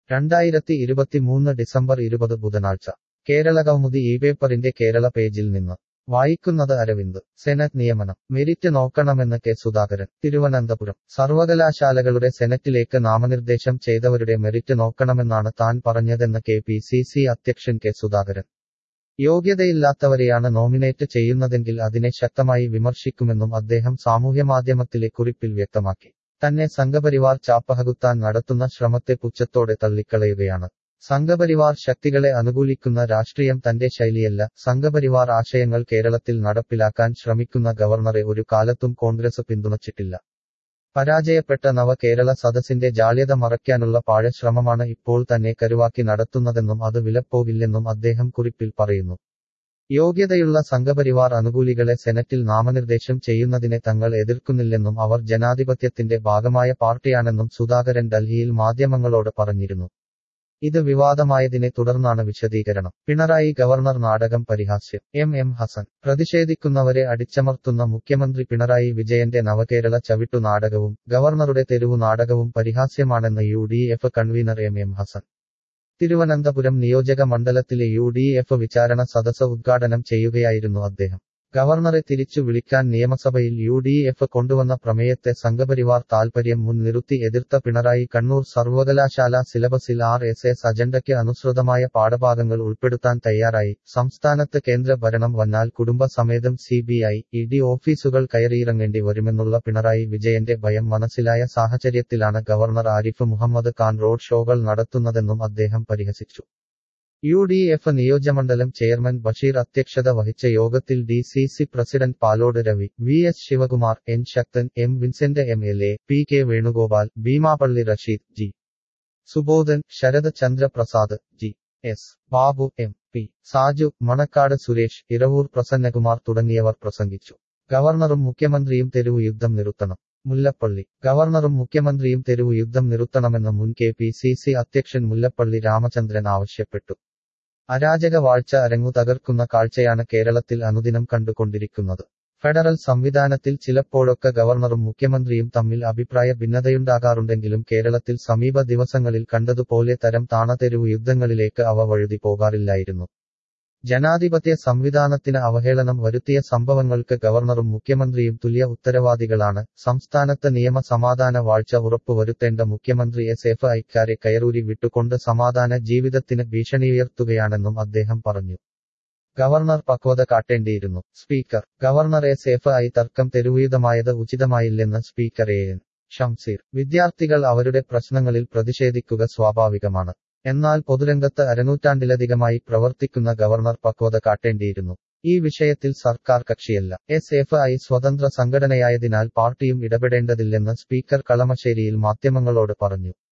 രണ്ടായിരത്തി ഇരുപത്തിമൂന്ന് ഡിസംബർ ഇരുപത് ബുധനാഴ്ച കേരളകൗമുദി ഈ പേപ്പറിന്റെ കേരള പേജിൽ നിന്ന് വായിക്കുന്നത് അരവിന്ദ് സെനറ്റ് നിയമനം മെരിറ്റ് നോക്കണമെന്ന് കെ സുധാകരൻ തിരുവനന്തപുരം സർവകലാശാലകളുടെ സെനറ്റിലേക്ക് നാമനിർദ്ദേശം ചെയ്തവരുടെ മെറിറ്റ് നോക്കണമെന്നാണ് താൻ പറഞ്ഞതെന്ന് കെ പി സി സി അധ്യക്ഷൻ കെ സുധാകരൻ യോഗ്യതയില്ലാത്തവരെയാണ് നോമിനേറ്റ് ചെയ്യുന്നതെങ്കിൽ അതിനെ ശക്തമായി വിമർശിക്കുമെന്നും അദ്ദേഹം സാമൂഹ്യമാധ്യമത്തിലെ കുറിപ്പിൽ വ്യക്തമാക്കി തന്നെ സംഘപരിവാർ ചാപ്പഹകുത്താൻ നടത്തുന്ന ശ്രമത്തെ പുച്ഛത്തോടെ തള്ളിക്കളയുകയാണ് സംഘപരിവാർ ശക്തികളെ അനുകൂലിക്കുന്ന രാഷ്ട്രീയം തന്റെ ശൈലിയല്ല സംഘപരിവാർ ആശയങ്ങൾ കേരളത്തിൽ നടപ്പിലാക്കാൻ ശ്രമിക്കുന്ന ഗവർണറെ ഒരു കാലത്തും കോൺഗ്രസ് പിന്തുണച്ചിട്ടില്ല പരാജയപ്പെട്ട നവകേരള സദസ്സിന്റെ ജാള്യത മറയ്ക്കാനുള്ള പാഴശ്രമമാണ് ഇപ്പോൾ തന്നെ കരുവാക്കി നടത്തുന്നതെന്നും അത് വിലപ്പോകില്ലെന്നും അദ്ദേഹം കുറിപ്പിൽ പറയുന്നു യോഗ്യതയുള്ള സംഘപരിവാർ അനുകൂലികളെ സെനറ്റിൽ നാമനിർദ്ദേശം ചെയ്യുന്നതിനെ തങ്ങൾ എതിർക്കുന്നില്ലെന്നും അവർ ജനാധിപത്യത്തിന്റെ ഭാഗമായ പാർട്ടിയാണെന്നും സുധാകരൻ ഡൽഹിയിൽ മാധ്യമങ്ങളോട് പറഞ്ഞിരുന്നു ഇത് വിവാദമായതിനെ തുടർന്നാണ് വിശദീകരണം പിണറായി ഗവർണർ നാടകം പരിഹാസ്യം എം എം ഹസൻ പ്രതിഷേധിക്കുന്നവരെ അടിച്ചമർത്തുന്ന മുഖ്യമന്ത്രി പിണറായി വിജയന്റെ നവകേരള ചവിട്ടു നാടകവും ഗവർണറുടെ തെരുവു നാടകവും പരിഹാസ്യമാണെന്ന് U D F convener M M Hassan Thiruvananthapuram നിയോജക മണ്ഡലത്തിലെ യു ഡി എഫ് വിചാരണ സദസ് ഉദ്ഘാടനം ചെയ്യുകയായിരുന്നു അദ്ദേഹം ഗവർണറെ തിരിച്ചു വിളിക്കാൻ നിയമസഭയിൽ യു ഡി എഫ് കൊണ്ടുവന്ന പ്രമേയത്തെ സംഘപരിവാർ താൽപര്യം മുൻനിർത്തി എതിർത്ത പിണറായി കണ്ണൂർ സർവകലാശാല സിലബസിൽ ആർ എസ് എസ് അജണ്ടയ്ക്ക് അനുസൃതമായ പാഠഭാഗങ്ങൾ ഉൾപ്പെടുത്താൻ തയ്യാറായി സംസ്ഥാനത്ത് കേന്ദ്ര ഭരണം വന്നാൽ കുടുംബസമേതം C B I E D ഓഫീസുകൾ കയറിയിറങ്ങേണ്ടി വരുമെന്നുള്ള പിണറായി വിജയന്റെ ഭയം മനസ്സിലായ സാഹചര്യത്തിലാണ് ഗവർണർ ആരിഫ് മുഹമ്മദ് ഖാൻ റോഡ് ഷോകൾ നടത്തുന്നതെന്നും അദ്ദേഹം പരിഹസിച്ചു യു ഡി എഫ് നിയോജമണ്ഡലം ചെയർമാൻ ബഷീർ അധ്യക്ഷത വഹിച്ച യോഗത്തിൽ D C C president Palode Ravi V S Sivakumar N Sakthan M Vincent M L A P K Venugopal Beemapally Rasheed G Subodhan Sarath Chandra Prasad G S Babu M P Saju Manacaud Suresh ഇരവൂർ Prasannakumar തുടങ്ങിയവർ പ്രസംഗിച്ചു ഗവർണറും മുഖ്യമന്ത്രിയും തെരുവു യുദ്ധം നിർത്തണം മുല്ലപ്പള്ളി ഗവർണറും മുഖ്യമന്ത്രിയും തെരുവു യുദ്ധം നിർത്തണമെന്ന് മുൻ കെ പി സി സി അധ്യക്ഷൻ മുല്ലപ്പള്ളി രാമചന്ദ്രൻ ആവശ്യപ്പെട്ടു അരാജക വാഴ്ച അരങ്ങു തകർക്കുന്ന കാഴ്ചയാണ് കേരളത്തിൽ അനുദിനം കണ്ടുകൊണ്ടിരിക്കുന്നത് ഫെഡറൽ സംവിധാനത്തിൽ ചിലപ്പോഴൊക്കെ ഗവർണറും മുഖ്യമന്ത്രിയും തമ്മിൽ അഭിപ്രായ ഭിന്നതയുണ്ടാകാറുണ്ടെങ്കിലും കേരളത്തിൽ സമീപ ദിവസങ്ങളിൽ കണ്ടതുപോലെ തരം താണതെരുവു യുദ്ധങ്ങളിലേക്ക് അവ വഴുതി പോകാറില്ലായിരുന്നു ജനാധിപത്യ സംവിധാനത്തിന് അവഹേളനം വരുത്തിയ സംഭവങ്ങൾക്ക് ഗവർണറും മുഖ്യമന്ത്രിയും തുല്യ ഉത്തരവാദികളാണ് സംസ്ഥാനത്ത് നിയമ സമാധാന വാഴ്ച ഉറപ്പുവരുത്തേണ്ട മുഖ്യമന്ത്രി എസ് എഫ് ഐക്കാരെ കയറൂരി വിട്ടുകൊണ്ട് സമാധാന ജീവിതത്തിന് ഭീഷണിയുയർത്തുകയാണെന്നും അദ്ദേഹം പറഞ്ഞു ഗവർണർ പക്വത കാട്ടേണ്ടിയിരുന്നു speaker governor S F I തർക്കം തെരുവീതമായത് ഉചിതമായില്ലെന്ന് സ്പീക്കർ എ എൻ ഷംസീർ വിദ്യാർത്ഥികൾ അവരുടെ പ്രശ്നങ്ങളിൽ പ്രതിഷേധിക്കുക സ്വാഭാവികമാണ് എന്നാൽ പൊതുരംഗത്ത് അരനൂറ്റാണ്ടിലധികമായി പ്രവർത്തിക്കുന്ന ഗവർണർ പക്വത കാട്ടേണ്ടിയിരുന്നു ഈ വിഷയത്തിൽ സർക്കാർ കക്ഷിയല്ല എസ് എഫ് ഐ സ്വതന്ത്ര സംഘടനയായതിനാൽ പാർട്ടിയും ഇടപെടേണ്ടതില്ലെന്ന് സ്പീക്കർ കളമശ്ശേരിയിൽ മാധ്യമങ്ങളോട് പറഞ്ഞു